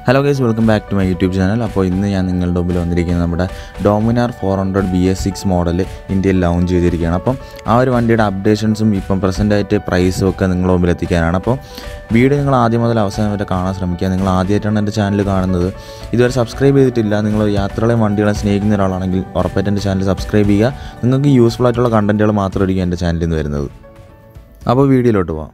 hello guys welcome back to my YouTube channel അപ്പോൾ ഇന്ന് ഞാൻ നിങ്ങളുടെ മുമ്പിൽ വന്നിരിക്കുന്നത് നമ്മുടെ Dominar four hundred B S six model ഇന്ത്യയിൽ ലോഞ്ച് ചെയ്തിരിക്കുകയാണ് അപ്പം ആ ഒരു വണ്ടിയുടെ അപ്ഡേഷൻസും ഇപ്പം പ്രസൻ്റായിട്ട് പ്രൈസും ഒക്കെ നിങ്ങളുടെ മുമ്പിൽ എത്തിക്കാനാണ് അപ്പോൾ വീഡിയോ നിങ്ങൾ ആദ്യം മുതൽ അവസാനം വരെ കാണാൻ ശ്രമിക്കുക നിങ്ങൾ ആദ്യമായിട്ടാണ് എൻ്റെ ചാനൽ കാണുന്നത് ഇതുവരെ സബ്സ്ക്രൈബ് ചെയ്തിട്ടില്ല നിങ്ങൾ യാത്രകളെയും വണ്ടികളെ സ്നേഹിക്കുന്ന ഒരാളാണെങ്കിൽ ഉറപ്പായിട്ട് എൻ്റെ ചാനൽ സബ്സ്ക്രൈബ് ചെയ്യുക നിങ്ങൾക്ക് യൂസ്ഫുൾ ആയിട്ടുള്ള കണ്ടൻറ്റുകൾ മാത്രമായിരിക്കും എൻ്റെ ചാനലിൽ നിന്ന് വരുന്നത് അപ്പോൾ വീഡിയോയിലോട്ട് പോകാം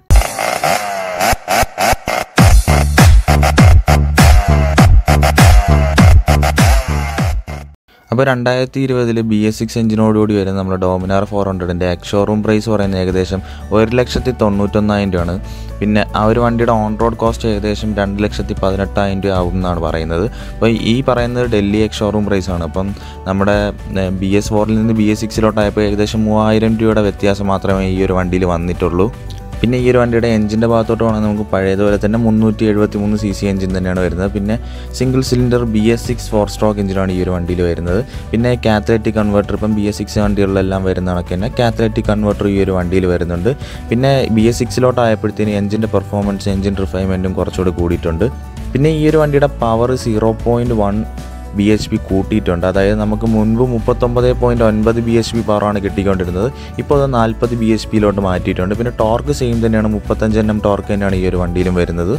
അപ്പോൾ രണ്ടായിരത്തി ഇരുപതിൽ ബി എസ് സിക്സ് എഞ്ചിനോടുകൂടി വരുന്ന നമ്മുടെ ഡോമിനാർ ഫോർ ഹൺഡ്രഡിൻ്റെ എക്സോറൂം പ്രൈസ് പറയുന്നത് ഏകദേശം ഒരു ലക്ഷത്തി തൊണ്ണൂറ്റൊന്നായിരം രൂപയാണ് പിന്നെ ആ ഒരു വണ്ടിയുടെ ഓൺ റോഡ് കോസ്റ്റ് ഏകദേശം രണ്ട് ലക്ഷത്തി പതിനെട്ടായിരം രൂപ ആവും എന്നാണ് പറയുന്നത് അപ്പോൾ ഈ പറയുന്നത് ഡൽഹി എക്സോറൂം പ്രൈസ് ആണ് അപ്പം നമ്മുടെ ബി എസ് ഫോറിൽ നിന്ന് ബി എസ് സിക്സിലോട്ടായപ്പോൾ ഏകദേശം മൂവായിരം രൂപയുടെ വ്യത്യാസം മാത്രമേ ഈ ഒരു വണ്ടിയിൽ വന്നിട്ടുള്ളൂ പിന്നെ ഈ ഒരു വണ്ടിയുടെ എഞ്ചിൻ്റെ ഭാഗത്തോട്ട് വേണമെങ്കിൽ നമുക്ക് പഴയതുപോലെ തന്നെ മുന്നൂറ്റി എഴുപത്തി മൂന്ന് സി സി എഞ്ചിൻ തന്നെയാണ് വരുന്നത് പിന്നെ single cylinder B S six four stroke എഞ്ചിനാണ് ഈ ഒരു വണ്ടിയിൽ വരുന്നത് പിന്നെ കാത്തലറ്റിക് കൺവേർട്ടർ ഇപ്പം ബി എസ് സിക്സ് വണ്ടികളിലെല്ലാം വരുന്ന കണക്ക് തന്നെ കാത്തലറ്റിക് കൺവേർട്ടർ ഈ ഒരു വണ്ടിയിൽ വരുന്നുണ്ട് പിന്നെ ബി എസ് സിക്സിലോട്ടായപ്പോഴത്തേന് എഞ്ചിൻ്റെ പെർഫോമൻസ് എഞ്ചിൻ റിഫൈൻമെൻറ്റും കുറച്ചുകൂടി കൂടിയിട്ടുണ്ട് പിന്നെ ഈ ഒരു വണ്ടിയുടെ power zero point one B H P കൂട്ടിയിട്ടുണ്ട് അതായത് നമുക്ക് മുൻപ് മുപ്പത്തൊമ്പത് പോയിൻറ്റ് ഒൻപത് ബി എച്ച് പി പവറാണ് കിട്ടിക്കൊണ്ടിരുന്നത് ഇപ്പോൾ അത് നാൽപ്പത് ബി എച്ച് പിയിലോട്ട് മാറ്റിയിട്ടുണ്ട് പിന്നെ ടോർക്ക് സെയിം തന്നെയാണ് മുപ്പത്തഞ്ച് എണ്ണം ടോർക്ക് തന്നെയാണ് ഈ ഒരു വണ്ടിയിലും വരുന്നത്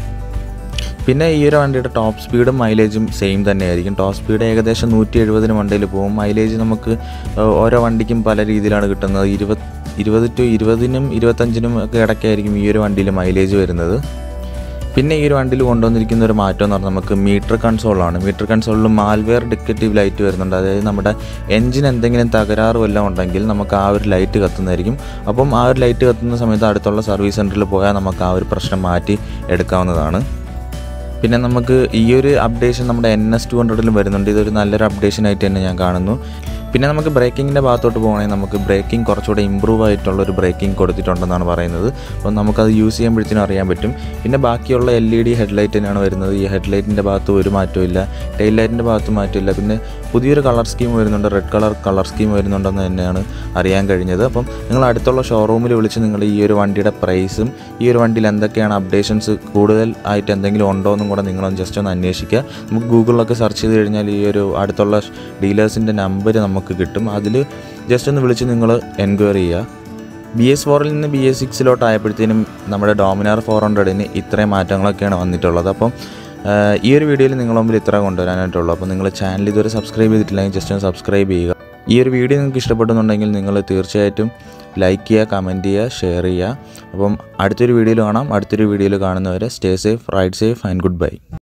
പിന്നെ ഈ ഒരു വണ്ടിയുടെ ടോപ്പ് സ്പീഡും മൈലേജും സെയിം തന്നെയായിരിക്കും ടോപ്പ് സ്പീഡ് ഏകദേശം നൂറ്റി എഴുപതിന് വണ്ടിയിൽ പോകും മൈലേജ് നമുക്ക് ഏഹ്, ഓരോ വണ്ടിക്കും പല രീതിയിലാണ് കിട്ടുന്നത് ഇരുപത് ഇരുപത് ടു ഇരുപതിനും ഇരുപത്തഞ്ചിനും ഒക്കെ ഇടയ്ക്കായിരിക്കും ഈ ഒരു വണ്ടിയിൽ മൈലേജ് വരുന്നത് പിന്നെ ഈ ഒരു വണ്ടിയിൽ കൊണ്ടുവന്നിരിക്കുന്ന ഒരു മാറ്റം എന്ന് പറഞ്ഞാൽ നമുക്ക് മീറ്റർ കൺസോളാണ് മീറ്റർ കൺസോളിൽ മാൽവെയർ ഡിക്കറ്റീവ് ലൈറ്റ് വരുന്നുണ്ട് അതായത് നമ്മുടെ എഞ്ചിൻ എന്തെങ്കിലും തകരാറ് വല്ലതും ഉണ്ടെങ്കിൽ നമുക്ക് ആ ഒരു ലൈറ്റ് കത്തുന്നതായിരിക്കും അപ്പം ആ ഒരു ലൈറ്റ് കത്തുന്ന സമയത്ത് അടുത്തുള്ള സർവീസ് സെൻറ്ററിൽ പോയാൽ നമുക്ക് ആ ഒരു പ്രശ്നം മാറ്റി എടുക്കാവുന്നതാണ് പിന്നെ നമുക്ക് ഈ ഒരു അപ്ഡേഷൻ നമ്മുടെ എൻ എസ് ടു ഹൺഡ്രഡിലും വരുന്നുണ്ട് ഇതൊരു നല്ലൊരു അപ്ഡേഷൻ ആയിട്ട് തന്നെ ഞാൻ കാണുന്നു പിന്നെ നമുക്ക് ബ്രേക്കിങ്ങിൻ്റെ ഭാഗത്തോട്ട് പോകണമെങ്കിൽ നമുക്ക് ബ്രേക്കിംഗ് കുറച്ചുകൂടെ ഇമ്പ്രൂവ് ആയിട്ടുള്ള ഒരു ബ്രേക്കിംഗ് കൊടുത്തിട്ടുണ്ടെന്നാണ് പറയുന്നത് അപ്പം നമുക്കത് യൂസ് ചെയ്യുമ്പോഴത്തേനും അറിയാൻ പറ്റും പിന്നെ ബാക്കിയുള്ള എൽ ഇ ഡി ഹെഡ്ലൈറ്റ് തന്നെയാണ് വരുന്നത് ഈ ഹെഡ്ലൈറ്റിൻ്റെ ഭാഗത്ത് ഒരു മാറ്റവും ഇല്ല ടെയിൽ ലൈറ്റിൻ്റെ ഭാഗത്ത് മാറ്റമില്ല പിന്നെ പുതിയൊരു കളർ സ്കീം വരുന്നുണ്ട് റെഡ് കളർ കളർ സ്കീം വരുന്നുണ്ടെന്ന് തന്നെയാണ് അറിയാൻ കഴിഞ്ഞത് അപ്പം നിങ്ങൾ അടുത്തുള്ള ഷോറൂമിൽ വിളിച്ച് നിങ്ങൾ ഈ ഒരു വണ്ടിയുടെ പ്രൈസും ഈ ഒരു വണ്ടിയിൽ എന്തൊക്കെയാണ് അപ്ഡേഷൻസ് കൂടുതൽ ആയിട്ട് എന്തെങ്കിലും ഉണ്ടോ എന്നും കൂടെ നിങ്ങളൊന്ന് ജസ്റ്റ് ഒന്ന് അന്വേഷിക്കുക നമുക്ക് ഗൂഗിളിലൊക്കെ സെർച്ച് ചെയ്ത് കഴിഞ്ഞാൽ ഈ ഒരു അടുത്തുള്ള ഡീലേഴ്സിൻ്റെ നമ്പർ നമുക്ക് കിട്ടും അതിൽ ജസ്റ്റ് ഒന്ന് വിളിച്ച് നിങ്ങൾ എൻക്വയറി ചെയ്യുക ബി എസ് ഫോറിൽ നിന്ന് ബി എസ് സിക്സിലോട്ട് ആയപ്പോഴത്തേനും നമ്മുടെ ഡോമിനാർ ഫോർ ഹൺഡ്രഡിന് ഇത്രയും മാറ്റങ്ങളൊക്കെയാണ് വന്നിട്ടുള്ളത് അപ്പം ആഹ്, ഈ ഒരു വീഡിയോയിൽ നിങ്ങളുടെ മുമ്പിൽ ഇത്ര കൊണ്ടുവരാനായിട്ടുള്ളൂ അപ്പോൾ നിങ്ങൾ ചാനൽ ഇതുവരെ സബ്സ്ക്രൈബ് ചെയ്തിട്ടില്ലെങ്കിൽ ജസ്റ്റ് ഒന്ന് സബ്സ്ക്രൈബ് ചെയ്യുക ഈ ഒരു വീഡിയോ നിങ്ങൾക്ക് ഇഷ്ടപ്പെടുന്നുണ്ടെങ്കിൽ നിങ്ങൾ തീർച്ചയായിട്ടും ലൈക്ക് ചെയ്യുക കമൻറ്റ് ചെയ്യുക ഷെയർ ചെയ്യുക അപ്പം അടുത്തൊരു വീഡിയോയിൽ കാണാം അടുത്തൊരു വീഡിയോയിൽ കാണുന്നവരെ stay safe ride safe and good by